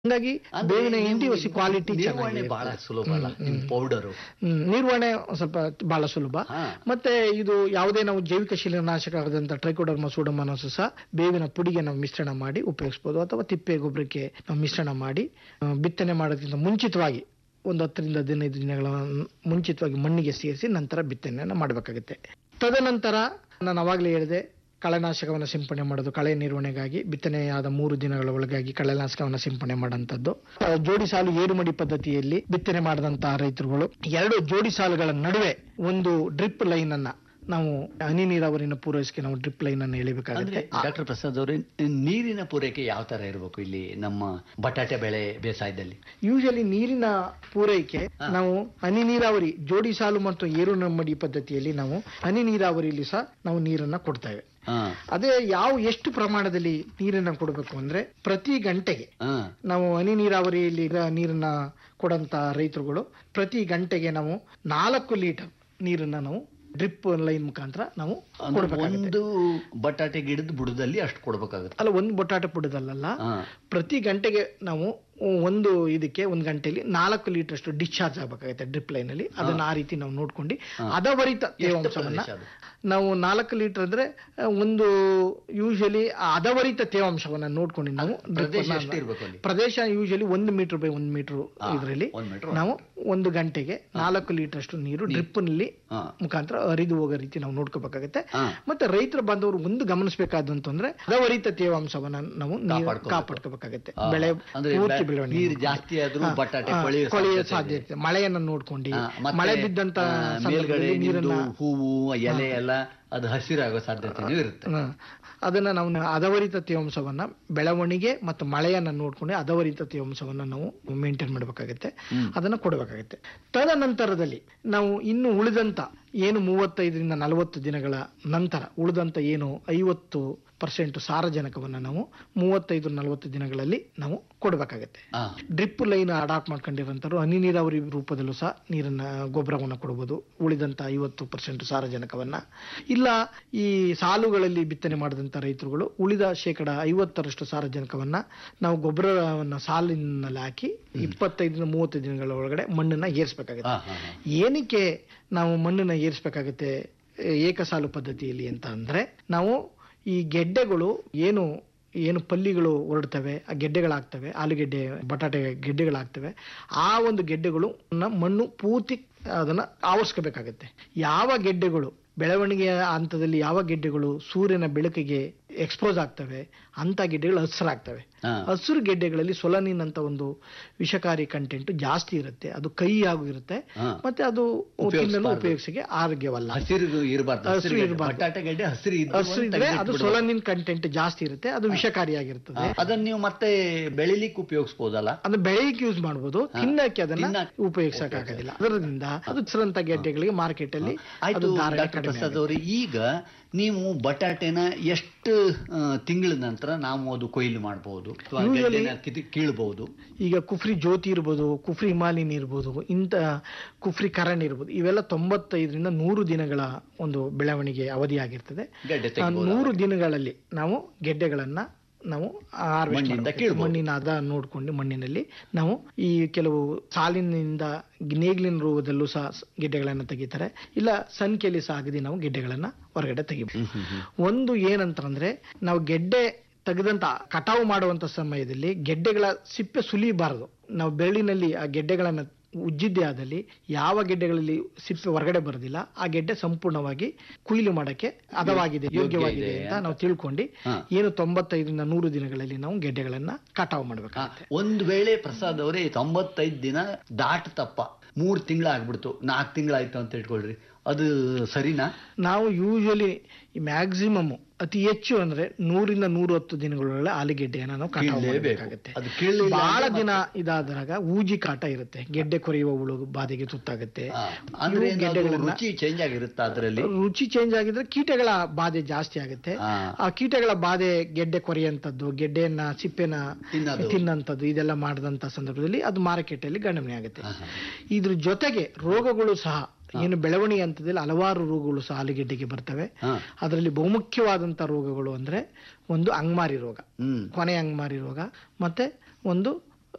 ಹಂಗಾಗಿ ಅಂದ್ರೆ ಬೇವಿನ ನೀವು ಹಿಂಡಿ ಹೊಸಿ ಕ್ವಾಲಿಟಿ ನಿರ್ವಹಣೆ ಬಹಳ ಸುಲಭ ಅಲ್ಲ ನಿಮ್ ಪೌಡರು ನಿರ್ವಹಣೆ ಸ್ವಲ್ಪ ಬಹಳ ಸುಲಭ ಹಾ. ಮತ್ತೆ ಇದು ಯಾವುದೇ ನಾವು ಜೈವಿಕ ಶಿಲೀನಾಶಕ ಆದಂತ ಟ್ರೈಕೋಡರ್ಮ ಸೂಡೋಮೋನಾಸ್ ಸಹ ಬೇವಿನ ಪುಡಿಗೆ ನಾವು ಮಿಶ್ರಣ ಮಾಡಿ ಉಪಯೋಗಿಸಬಹುದು ಅಥವಾ ತಿಪ್ಪೆ ಗೊಬ್ಬರಕ್ಕೆ ನಾವು ಮಿಶ್ರಣ ಮಾಡಿ ಆ, ಬಿತ್ತನೆ ಮಾಡೋದ್ಕಿಂತ ಮುಂಚಿತವಾಗಿ ಒಂದು ಹತ್ತರಿಂದ ಹದಿನೈದು ದಿನಗಳ ಮುಂಚಿತವಾಗಿ ಮಣ್ಣಿಗೆ ಸೇರಿಸಿ ನಂತರ ಬಿತ್ತನೆಯನ್ನು ಮಾಡಬೇಕಾಗುತ್ತೆ ತದನಂತರ ನಾನು ಅವಾಗಲೇ ಹೇಳಿದೆ ಕಳೆನಾಶಕವನ್ನು ಸಿಂಪಡಣೆ ಮಾಡೋದು ಕಳೆ ನಿರ್ವಹಣೆಗಾಗಿ ಬಿತ್ತನೆಯಾದ ಮೂರು ದಿನಗಳ ಒಳಗಾಗಿ ಕಳೆನಾಶಕವನ್ನು ಸಿಂಪಡಣೆ ಮಾಡೋಂಥದ್ದು ಆ, ಜೋಡಿ ಸಾಲು ಏರು ಮಡಿ ಪದ್ಧತಿಯಲ್ಲಿ ಬಿತ್ತನೆ ಮಾಡಿದಂತಹ ರೈತರುಗಳು ಎರಡು ಜೋಡಿ ಸಾಲುಗಳ ನಡುವೆ ಒಂದು ಡ್ರಿಪ್ ಲೈನ್ ಅನ್ನ ನಾವು ಹನಿ ನೀರಾವರಿನ ಪೂರೈಸಿಕೆ ನಾವು ಡ್ರಿಪ್ ಲೈನ್ ಅನ್ನು ಅಂದ್ರೆ ಎಳಿಬೇಕಾಗುತ್ತೆ ಡಾಕ್ಟರ್ ಪ್ರಸಾದ್ ಅವರೇ ನೀರಿನ ಪೂರೈಕೆ ಯಾವ ತರ ಇರಬೇಕು ಇಲ್ಲಿ ನಮ್ಮ ಬಟಾಟೆ ಬೆಳೆ ಬೇಸಾಯದಲ್ಲಿ ಯೂಶಲಿ ನೀರಿನ ಪೂರೈಕೆ ನಾವು ಹನಿ ನೀರಾವರಿ ಜೋಡಿ ಸಾಲು ಮತ್ತು ಏರು ಮಡಿ ಪದ್ಧತಿಯಲ್ಲಿ ನಾವು ಹನಿ ನೀರಾವರಿಯಲ್ಲಿ ಸಹ ನಾವು ನೀರನ್ನ ಕೊಡ್ತೇವೆ ಹಾ ಅದೇ ಯಾವ ಎಷ್ಟು ಪ್ರಮಾಣದಲ್ಲಿ ನೀರನ್ನ ಕೊಡಬೇಕು ಅಂದ್ರೆ ಪ್ರತಿ ಗಂಟೆಗೆ ಹಾ ನಾವು ಹನಿ ನೀರಾವರಿಯಲ್ಲಿ ಇರೋ ನೀರನ್ನ ಕೊಡಂತ ರೈತರುಗಳು ಪ್ರತಿ ಗಂಟೆಗೆ ನಾವು ನಾಲ್ಕು ಲೀಟರ್ ನೀರನ್ನ ನಾವು ಡ್ರಿಪ್ ಲೈನ್ ಮುಖಾಂತರ ನಾವು ಅಂದ್ರೆ ಕೊಡಬೇಕಾಗುತ್ತೆ ಒಂದು ಬಟಾಟೆ ಗಿಡದ ಬುಡದಲ್ಲಿ ಅಷ್ಟು ಕೊಡ್ಬೇಕಾಗುತ್ತೆ ಅಲ್ಲ ಒಂದು ಬೊಟಾಟೆ ಪುಡದಲ್ಲ ಹಾ ಪ್ರತಿ ಗಂಟೆಗೆ ನಾವು ಒಂದು ಇದಕ್ಕೆ ಒಂದು ಗಂಟೆಯಲ್ಲಿ ನಾಲ್ಕು ಲೀಟರ್ ಅಷ್ಟು ಡಿಸ್ಚಾರ್ಜ್ ಆಗಬೇಕಾಗುತ್ತೆ ಡ್ರಿಪ್ ಲೈನ್ ಅಲ್ಲಿ ಅದನ್ನ ಆ ರೀತಿ ನಾವು ನೋಡ್ಕೊಂಡು ಹದವರಿತ ತೇವಾಂಶವನ್ನ ಪ್ರದೇಶ ಅದು? ನಾವು ನಾಲ್ಕು ಲೀಟರ್ ಅಂದ್ರೆ ಆ, ಒಂದು ಯೂಶಲಿ ಹದವರಿತ ತೇವಾಂಶವನ್ನ ನೋಡ್ಕೊಂಡು ನಾವು drip ಪ್ರದೇಶ ಅನ್ನ- ಎಷ್ಟು ಇರ್ಬೇಕು ಅಲ್ಲಿ ಪ್ರದೇಶ ಯೂಶಲಿ ಒಂದು ಮೀಟರ್ ಬೈ ಒಂದು ಮೀಟರ್ ಹಾ, ಇದರಲ್ಲಿ ಒಂದ್ ಮೀಟರ್ ನಾವು ಒಂದು ಗಂಟೆಗೆ ನಾಲ್ಕು ಲೀಟರ್ ಅಷ್ಟು ನೀರು ಡ್ರಿಪ್ ನಲ್ಲಿ ಹಾ ಮುಖಾಂತರ ಹರಿದು ಹೋಗೋ ರೀತಿ ನಾವು ನೋಡ್ಕೋಬೇಕಾಗುತ್ತೆ ಹಾ ಮತ್ತೆ ರೈತರ ಬಾಂಧವರು ಒಂದು ಗಮನಿಸಬೇಕಾದಂತಂದ್ರೆ ಹದವರಿತ ತೇವಾಂಶವನ್ನ ನಾವು ನೀರು ಕಾಪಾಡ್ಕೋಬೇಕು. ಕಾಪಾಡ್ಕೋಬೇಕಾಗುತ್ತೆ ಆ, ಬೆಳೆ ಅಂದ್ರೆ ಪೂರ್ತಿ ಬೆ- ಬೆಳವಣಿಗೆ ನೀರು ನೋಡ್ಕೊಂಡು. ಜಾಸ್ತಿ ಆದ್ರೂ ಹಾ, ಬಟಾಟೆ ಹಾ, ಕೊಳೆಯೋ ಕೊಳೆಯೋ ಸಾಧ್ಯತೆ ಸಾಧ್ಯತೆ ಮಳೆಯನ್ನ ನೋಡ್ಕೊಂಡು ಹಾ, ಮತ್ತೆ, ಮಳೆ ಬಿದ್ದಂತ ಆ, ಮೇಲ್ಗಡೆ ಸಂದರ್ಭದಲ್ಲಿ ನಿಮ್ದು ನೀರನ್ನ ಹೂವು ಎಲೆ ಎಲ್ಲ ಅದು ಹಸಿರಾಗೋ ಸಾಧ್ಯತೆನೂ ಇರುತ್ತೆ ಹಾ. ಅದನ್ನ ನಾವು ಹದವರಿತ ತೇವಾಂಶವನ್ನ ಬೆಳವಣಿಗೆ ಮತ್ತು ಮಳೆಯನ್ನ ನೋಡ್ಕೊಂಡು ಹದವರಿತ ತೇವಾಂಶವನ್ನ ನಾವು ಮೇಂಟೈನ್ ಮಾಡಬೇಕಾಗುತ್ತೆ ಹ್ಮ್. ಅದನ್ನ ಕೊಡಬೇಕಾಗುತ್ತೆ ತದನಂತರದಲ್ಲಿ ನಾವು ಇನ್ನು ಉಳಿದಂತ ಏನು ಮೂವತ್ತೈದರಿಂದ ನಲವತ್ತು ದಿನಗಳ ನಂತರ ಉಳಿದಂತ ಏನು ಐವತ್ತು ಪರ್ಸೆಂಟ್ ಸಾರಜನಕವನ್ನ ನಾವು ಮೂವತ್ತೈದು ನಲವತ್ತು ದಿನಗಳಲ್ಲಿ ನಾವು ಕೊಡಬೇಕಾಗುತ್ತೆ ಹಾ ಡ್ರಿಪ್ ಲೈನ್ ಅಡಾಪ್ಟ್ ಮಾಡ್ಕೊಂಡಿರೋಂಥವ್ರು ಹನಿ ನೀರಾವರಿ ರೂಪದಲ್ಲೂ ಸಹ ನೀರನ್ನ ಗೊಬ್ಬರವನ್ನು ಕೊಡಬಹುದು ಉಳಿದಂತ ಐವತ್ತು ಪರ್ಸೆಂಟ್ ಸಾರಜನಕವನ್ನ ಇಲ್ಲ ಈ ಸಾಲುಗಳಲ್ಲಿ ಬಿತ್ತನೆ ಮಾಡಿದಂತ ರೈತರುಗಳು ಉಳಿದ ಶೇಕಡ ಐವತ್ತರಷ್ಟು ಸಾರಜನಕವನ್ನ ನಾವು ಗೊಬ್ಬರವನ್ನ ಸಾಲಿನಲ್ಲಿ ಹಾಕಿ ಇಪ್ಪತ್ತೈದರಿಂದ ಮೂವತ್ತು ದಿನಗಳ ಒಳಗಡೆ ಮಣ್ಣನ್ನ ಏರಿಸಬೇಕಾಗುತ್ತೆ ಹಾ ಹಾ ಹಾ. ಏನಕ್ಕೆ ನಾವು ಮಣ್ಣನ್ನ ಏರಿಸಬೇಕಾಗುತ್ತೆ ಏಕಸಾಲು ಪದ್ಧತಿಯಲ್ಲಿ ಅಂತ ಅಂದ್ರೆ ನಾವು ಈ ಗೆಡ್ಡೆಗಳು ಏನು ಏನು ಪಲ್ಲಿಗಳು ಹೊರಡ್ತವೆ ಆ ಗೆಡ್ಡೆಗಳಾಗ್ತವೆ ಆಲೂಗೆಡ್ಡೆ ಬಟಾಟೆ ಗೆಡ್ಡೆಗಳಾಗ್ತವೆ ಆ ಒಂದು ಗೆಡ್ಡೆಗಳು ನ ಮಣ್ಣು ಪೂರ್ತಿ ಅದನ್ನ ಆವರಿಸ್ಕೋಬೇಕಾಗತ್ತೆ ಯಾವ ಗೆಡ್ಡೆಗಳು ಬೆಳವಣಿಗೆಯ ಹಂತದಲ್ಲಿ ಯಾವ ಗೆಡ್ಡೆಗಳು ಸೂರ್ಯನ ಬೆಳಕಿಗೆ ಎಕ್ಸ್ಪೋಸ್ ಆಗ್ತವೆ ಅಂತ ಗೆಡ್ಡೆಗಳು ಹಸಿರಾಗ್ತವೆ ಹಾ. ಹಸಿರು ಗೆಡ್ಡೆಗಳಲ್ಲಿ ಸೊಲನಿನ್ ಅಂತ ಒಂದು ವಿಷಕಾರಿ ಕಂಟೆಂಟ್ ಜಾಸ್ತಿ ಇರುತ್ತೆ ಅದು ಕೈ ಆಗಿರುತ್ತೆ ಹಾ. ಮತ್ತೆ ಅದು ಉಪಯೋಗಿಸ್ಬಾರ್ದು. ತಿನ್ನಲು ಉಪಯೋಗಿಸಿಗೆ ಆರೋಗ್ಯವಲ್ಲ ಹಸಿರು ಇರಬಾರ್ದು ಹಸಿರು ಇರ್ಬಾರ್ದು. ಬಟಾಟೆ ಗಡ್ಡೆ ಹಸಿರು ಇದ್ದು ಹಸಿರು ಇದ್ರೆ ಅದು ಸೊಲನಿನ್ ಕಂಟೆಂಟ್ ಜಾಸ್ತಿ ಇರುತ್ತೆ ಅದು ವಿಷಕಾರಿಯಾಗಿರ್ತದೆ ಅದನ್ನ ನೀವು ಮತ್ತೆ ಬೆಳಿಲಿಕ್ಕೆ ಉಪಯೋಗಿಸಬಹುದಲ್ಲ ಅದು ಬೆಳೆಯಕ್ಕೆ ಯೂಸ್ ಮಾಡಬಹುದು ತಿನ್ನಕ್ಕೆ ಅದನ್ನ ತಿನ್ನಕ್ಕೆ ಉಪಯೋಗಿಸಕ್ಕಾಗೋದಿಲ್ಲ ಅದರಿಂದ ಅದು ಹಸಿರಂತ ಗೆಡ್ಡೆಗಳಿಗೆ ಮಾರ್ಕೆಟ್ ಅಲ್ಲಿ ಆಯ್ತು ಅದು ಧಾರಣೆ ಡಾಕ್ಟರ್ ಕಡಿಮೆ ಪ್ರಸಾದ್ ಅವರೇ ಈಗ ನೀವು ಬಟಾಟೆನ ಎಷ್ಟು ಆ, ತಿಂಗಳ ನಂತರ ನಾವು ಅದು ಕೊಯ್ಲು ಮಾಡಬಹುದು ಅಥವಾ Usually- ಗೆಡ್ಡೆನ ಕಿತ್ತು ಕೀಳ್ಬಹುದು ಈಗ ಕುಫ್ರಿ ಜ್ಯೋತಿ ಇರ್ಬೋದು ಕುಫ್ರಿ ಹಿಮಾಲಿನಿ ಇರ್ಬೋದು ಇಂಥ ಕುಫ್ರಿ ಕರಣ್ ಇರ್ಬೋದು ಇವೆಲ್ಲ ತೊಂಬತ್ತೈದರಿಂದ ನೂರು ದಿನಗಳ ಒಂದು ಬೆಳವಣಿಗೆ ಅವಧಿಯಾಗಿರ್ತದೆ ಗೆಡ್ಡೆ ಆ ತೆಗಿಬಹುದು ನೂರು ದಿನಗಳಲ್ಲಿ ನಾವು ಗೆಡ್ಡೆಗಳನ್ನ ನಾವು harvest ಮಣ್ಣಿನಿಂದ ಮಾಡ್ಬೇಕು. ಕೀಳ್ಬೋದು. ಮಣ್ಣಿನ ಅದ ನೋಡ್ಕೊಂಡು ಮಣ್ಣಿನಲ್ಲಿ ನಾವು ಈ ಕೆಲವು ಸಾಲಿನಿಂದ ನೇಗಿಲಿನ ರೂಪದಲ್ಲೂ ಸಹ ಸ್- ಗೆಡ್ಡೆಗಳನ್ನ ತೆಗಿತಾರೆ ಇಲ್ಲ ಸಂಖ್ಯೆಯಲ್ಲಿ ಸಹ ಅಗದಿ ನಾವು ಗೆಡ್ಡೆಗಳನ್ನ ಹೊರಗಡೆ ತೆಗಿಬಹುದು ಹ್ಮ್, ಹ್ಮ್, ಹ್ಮ್. ಒಂದು ಏನಂತಂದ್ರೆ ನಾವು ಗೆಡ್ಡೆ ತೆಗೆದಂತ ಕಟಾವು ಮಾಡುವಂತ ಸಮಯದಲ್ಲಿ ಗೆಡ್ಡೆಗಳ ಸಿಪ್ಪೆ ಸುಲಿಬಾರದು ನಾವು ಬೆರಳಿನಲ್ಲಿ ಆ ಗೆಡ್ಡೆಗಳನ್ನ ಉಜ್ಜಿದ್ದೇ ಆದಲ್ಲಿ ಯಾವ ಗೆಡ್ಡೆಗಳಲ್ಲಿ ಸಿಪ್ಪೆ ಹೊರಗಡೆ ಬರೋದಿಲ್ಲ ಆ ಗೆಡ್ಡೆ ಸಂಪೂರ್ಣವಾಗಿ ಕುಯ್ಲು ಮಾಡಕ್ಕೆ ಹದವಾಗಿದೆ ಯೋಗ್ಯ ಯೋಗ್ಯವಾಗಿದೆ ಇದೆ ಅಂತ ನಾವು ತಿಳ್ಕೊಂಡು ಹಾ. ಏನು ತೊಂಬತ್ತೈದರಿಂದ ನೂರು ದಿನಗಳಲ್ಲಿ ನಾವು ಗೆಡ್ಡೆಗಳನ್ನ ಕಟಾವು ಮಾಡ್ಬೇಕಾಗುತ್ತೆ ಒಂದು ವೇಳೆ ಪ್ರಸಾದ್ ಅವರೇ ತೊಂಬತ್ತೈದು ದಿನ ದಾಟತಪ್ಪ ಮೂರ್ ತಿಂಗಳ ಆಗ್ಬಿಡ್ತು ನಾಲ್ಕು ತಿಂಗಳಾಯ್ತು ಅಂತ ಇಟ್ಕೊಳ್ರಿ ಅದು ಸರಿನಾ ನಾವು ಯೂಶಲಿ ಮ್ಯಾಕ್ಸಿಮಮ್ ಅತಿ ಹೆಚ್ಚು ಅಂದ್ರೆ ನೂರಿಂದ ನೂರ ಹತ್ತು ದಿನಗಳೊಳಗೆ ಆಲೂಗೆಡ್ಡೆಯನ್ನ ನಾವು ಕಟಾವು ಕೀಳ್ಲೇಬೇಕು. ಮಾಡಬೇಕಾಗುತ್ತೆ ಅದು ಕೀಳ್ಲಿಲ್ಲ ಬಹಳ ಅಂದ್ರೆ ದಿನ ಇದಾದಾಗ ಊಜಿ ಕಾಟ ಇರುತ್ತೆ ಗೆಡ್ಡೆ ಕೊರೆಯುವ ಹುಳು ಬಾಧೆಗೆ ತುತ್ತಾಗುತ್ತೆ ಆ, ಅಂದ್ರೆ ಇವು ಏನಾದ್ರು ಗೆಡ್ಡೆಗಳನ್ನ ರುಚಿ ಚೇಂಜ್ ಆಗಿರುತ್ತಾ ಅದರಲ್ಲಿ ರುಚಿ ಚೇಂಜ್ ಆಗಿದ್ರೆ ಕೀಟಗಳ ಬಾಧೆ ಜಾಸ್ತಿ ಆಗುತ್ತೆ ಆ, ಆ ಕೀಟಗಳ ಬಾಧೆ ಗೆಡ್ಡೆ ಕೊರೆಯುವಂಥದ್ದು ಗೆಡ್ಡೆಯನ್ನ ಸಿಪ್ಪೆನ ತಿನ್ನೋದು. ತಿನ್ನಂಥದ್ದು ಇದೆಲ್ಲ ಮಾಡದಂತ ಸಂದರ್ಭದಲ್ಲಿ ಅದು ಮಾರುಕಟ್ಟೆಯಲ್ಲಿ ಗಣನೆ ಆಗುತ್ತೆ ಹಾ, ಹಾ. ಇದ್ರ ಜೊತೆಗೆ ರೋಗಗಳು ಸಹ ಏನು ಬೆಳವಣಿಗೆ ಹಂತದಲ್ಲಿ ಹಲವಾರು ರೋಗಗಳು ಸಹ ಆಲೂಗೆಡ್ಡೆಗೆ ಬರ್ತವೆ ಹಾ. ಅದರಲ್ಲಿ ಬಹುಮುಖ್ಯವಾದಂತ ರೋಗಗಳು ಅಂದ್ರೆ ಒಂದು ಅಂಗ್ಮಾರಿ ರೋಗ ಹ್ಮ್ ಕೊನೆ ಅಂಗ್ಮಾರಿ ರೋಗ ಮತ್ತೆ ಒಂದು